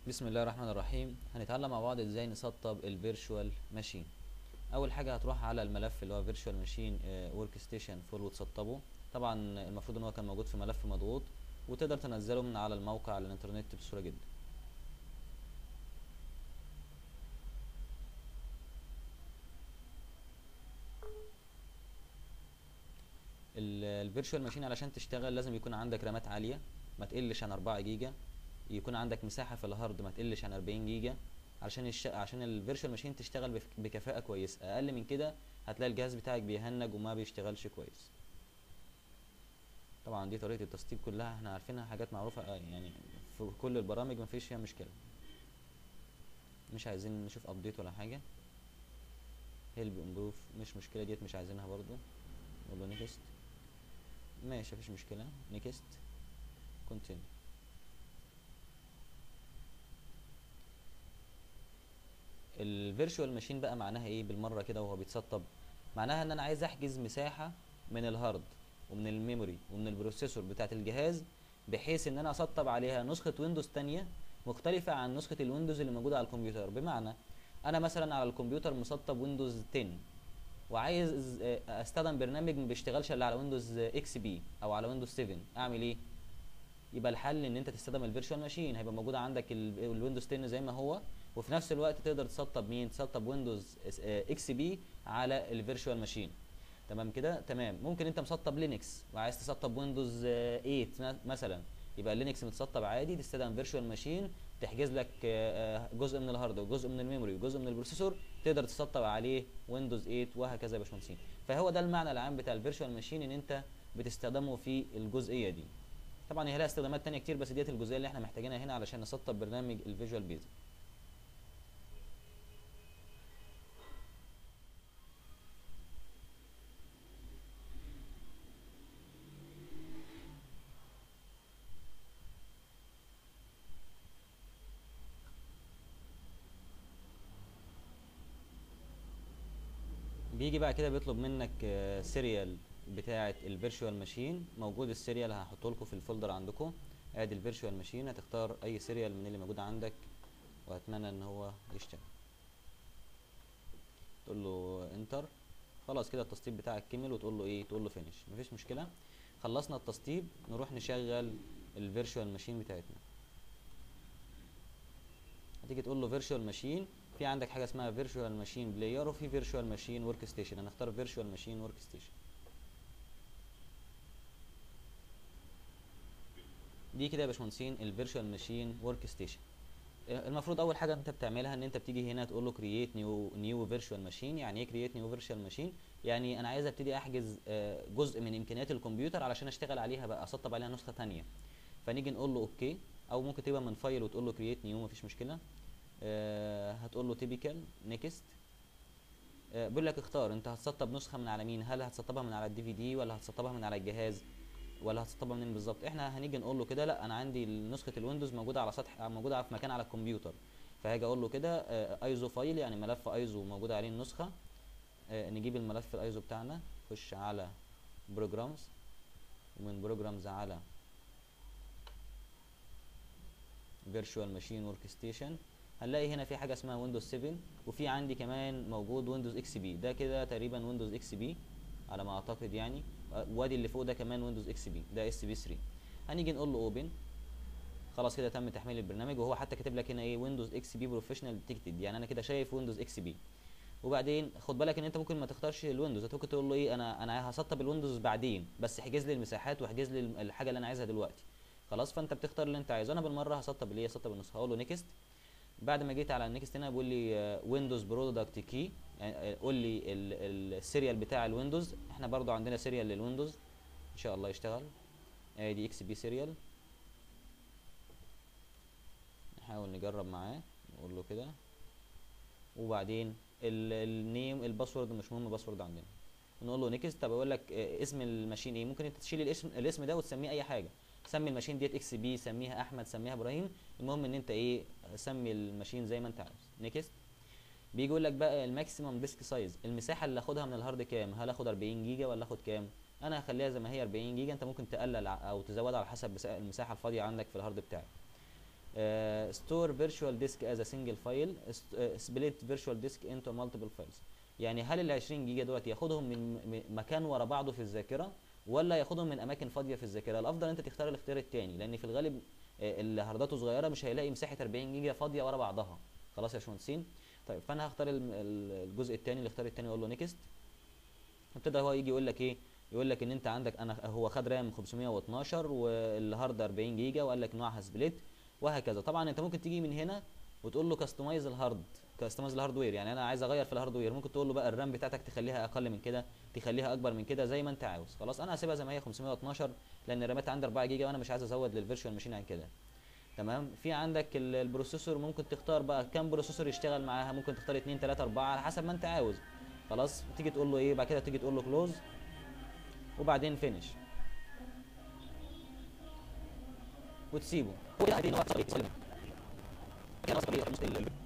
بسم الله الرحمن الرحيم هنتعلم مع بعض ازاي نسطب الفيرتشوال ماشين اول حاجه هتروح على الملف اللي هو فيرتشوال ماشين ورك ستيشن فول وتسطبه طبعا المفروض ان هو كان موجود في ملف مضغوط وتقدر تنزله من على الموقع على الانترنت بسهوله جدا الفيرتشوال ماشين علشان تشتغل لازم يكون عندك رامات عاليه ما تقلش عن 4 جيجا يكون عندك مساحه في الهارد ما تقلش عن 40 جيجا علشان الش... عشان الفيرتشوال ماشين تشتغل بف... بكفاءه كويسه اقل من كده هتلاقي الجهاز بتاعك بيهنج وما بيشتغلش كويس طبعا دي طريقه التسطيب كلها احنا عارفينها حاجات معروفه يعني في كل البرامج ما فيش فيها مشكله مش عايزين نشوف ابديت ولا حاجه هيلب امبروف مش مشكله ديت مش عايزينها برضو نقول له نيكست ماشي مفيش مشكله نيكست كونتينيو الفيرتشوال ماشين بقى معناها ايه بالمره كده وهو بيتسطب معناها ان انا عايز احجز مساحه من الهارد ومن الميموري ومن البروسيسور بتاعه الجهاز بحيث ان انا اسطب عليها نسخه ويندوز تانية مختلفه عن نسخه الويندوز اللي موجوده على الكمبيوتر بمعنى انا مثلا على الكمبيوتر مسطب ويندوز 10 وعايز استخدم برنامج ما بيشتغلش الا على ويندوز اكس بي او على ويندوز 7 اعمل ايه يبقى الحل ان انت تستخدم الفيرتشوال ماشين هيبقى موجود عندك الويندوز 10 زي ما هو وفي نفس الوقت تقدر تسطب مين تسطب ويندوز اكس بي على الفيرتشوال ماشين تمام كده تمام ممكن انت مسطب لينكس وعايز تسطب ويندوز 8 مثلا يبقى لينكس متسطب عادي تستخدم فيرتشوال ماشين تحجز لك جزء من الهارد وجزء من الميموري وجزء من البروسيسور تقدر تسطب عليه ويندوز 8 وهكذا يا باشمهندسين فهو ده المعنى العام بتاع الفيرتشوال ماشين ان انت بتستخدمه في الجزئيه دي طبعا هي لها استخدامات تانية كتير بس ديت الجزئيه اللي احنا محتاجينها هنا علشان نسطب برنامج الفيجوال بيزك بيجي بقى كده بيطلب منك سيريال بتاعه الفيرتشوال ماشين موجود السيريال هحطه لكم في الفولدر عندكم ادي الفيرتشوال ماشين هتختار اي سيريال من اللي موجود عندك واتمنى ان هو يشتغل تقول له انتر خلاص كده التسطيب بتاعك كمل وتقول له ايه تقول له فينيش مفيش مشكله خلصنا التسطيب نروح نشغل الفيرتشوال ماشين بتاعتنا هتيجي تقول له فيرتشوال ماشين في عندك حاجه اسمها فيرتشوال ماشين بلاير وفي فيرتشوال ماشين ورك ستيشن هنختار فيرتشوال ماشين ورك ستيشن دي كده يا باشمهندسين الفيرتشوال ماشين ورك ستيشن المفروض اول حاجه انت بتعملها ان انت بتيجي هنا تقول له كرييت نيو نيو فيرتشوال ماشين يعني ايه كرييت نيو فيرتشوال ماشين يعني انا عايز ابتدي احجز جزء من امكانيات الكمبيوتر علشان اشتغل عليها بقى اسطب عليها نسخه ثانيه فنيجي نقول له اوكي او ممكن تبقى من فايل وتقول له كرييت نيو مفيش مشكله أه هتقول له تيبيكال نيكست أه بيقول لك اختار انت هتسطب نسخه من على مين هل هتسطبها من على الدي في دي ولا هتسطبها من على الجهاز ولا هتسطبها منين بالظبط احنا هنيجي نقول له كده لا انا عندي نسخه الويندوز موجوده على سطح موجوده في مكان على الكمبيوتر فهاجي اقول له كده أه ايزو فايل يعني ملف ايزو موجود عليه النسخه أه نجيب الملف الايزو بتاعنا نخش على بروجرامز ومن بروجرامز على فيرتشوال ماشين ورك ستيشن هنلاقي هنا في حاجه اسمها ويندوز 7 وفي عندي كمان موجود ويندوز اكس بي ده كده تقريبا ويندوز اكس بي على ما اعتقد يعني وادي اللي فوق ده كمان ويندوز اكس بي ده اس بي 3 هنيجي نقول له اوبن خلاص كده تم تحميل البرنامج وهو حتى كاتب لك هنا ايه ويندوز اكس بي بروفيشنال ديتكتد يعني انا كده شايف ويندوز اكس بي وبعدين خد بالك ان انت ممكن ما تختارش الويندوز انت ممكن تقول له ايه انا انا هسطب الويندوز بعدين بس احجز لي المساحات واحجز لي الحاجه اللي انا عايزها دلوقتي خلاص فانت بتختار اللي انت عايزه انا بالمره هسطب اللي هي سطب النسخه هقول له نيكست بعد ما جيت على النكست هنا بيقول لي ويندوز برودكت كي يعني قول لي السيريال بتاع الويندوز احنا برضو عندنا سيريال للويندوز ان شاء الله يشتغل ادي اكس بي سيريال نحاول نجرب معاه نقول له كده وبعدين النيم الباسورد مش مهم الباسورد عندنا نقول له نيكست طب اقول لك اسم الماشين ايه ممكن انت تشيل الاسم الاسم ده وتسميه اي حاجه سمي الماشين ديت اكس بي سميها احمد سميها ابراهيم المهم ان انت ايه سمي الماشين زي ما انت عاوز نيكست بيجي يقول لك بقى الماكسيمم ديسك سايز المساحه اللي اخدها من الهارد كام هل اخد 40 جيجا ولا اخد كام انا هخليها زي ما هي 40 جيجا انت ممكن تقلل او تزودها على حسب المساحه الفاضيه عندك في الهارد بتاعك ستور فيرتشوال ديسك از سنجل فايل سبليت فيرتشوال ديسك انتو مالتيبل فايلز يعني هل ال 20 جيجا دوت ياخدهم من م- مكان ورا بعضه في الذاكره ولا ياخدهم من اماكن فاضيه في الذاكره الافضل انت تختار الاختيار الثاني لان في الغالب آه، اللي هارداته صغيره مش هيلاقي مساحه 40 جيجا فاضيه ورا بعضها خلاص يا باشمهندسين طيب فانا هختار الم- ال- الجزء الثاني الاختيار الثاني اقول له نيكست ابتدى هو يجي يقول لك ايه يقول لك ان انت عندك انا هو خد رام 512 والهارد 40 جيجا وقال لك نوعها سبليت وهكذا طبعا انت ممكن تيجي من هنا وتقول له كاستمايز الهارد كاستمايز الهاردوير يعني انا عايز اغير في الهاردوير ممكن تقول له بقى الرام بتاعتك تخليها اقل من كده تخليها اكبر من كده زي ما انت عاوز خلاص انا هسيبها زي ما هي 512 لان الرامات عندي 4 جيجا وانا مش عايز ازود للفيرشوال ماشين عن كده تمام في عندك ال- البروسيسور ممكن تختار بقى كام بروسيسور يشتغل معاها ممكن تختار 2 3 4 على حسب ما انت عاوز خلاص تيجي تقول له ايه بعد كده تيجي تقول له كلوز وبعدين فينش وتسيبه هو ده عايزين هو يسلم. كده خلاص بقى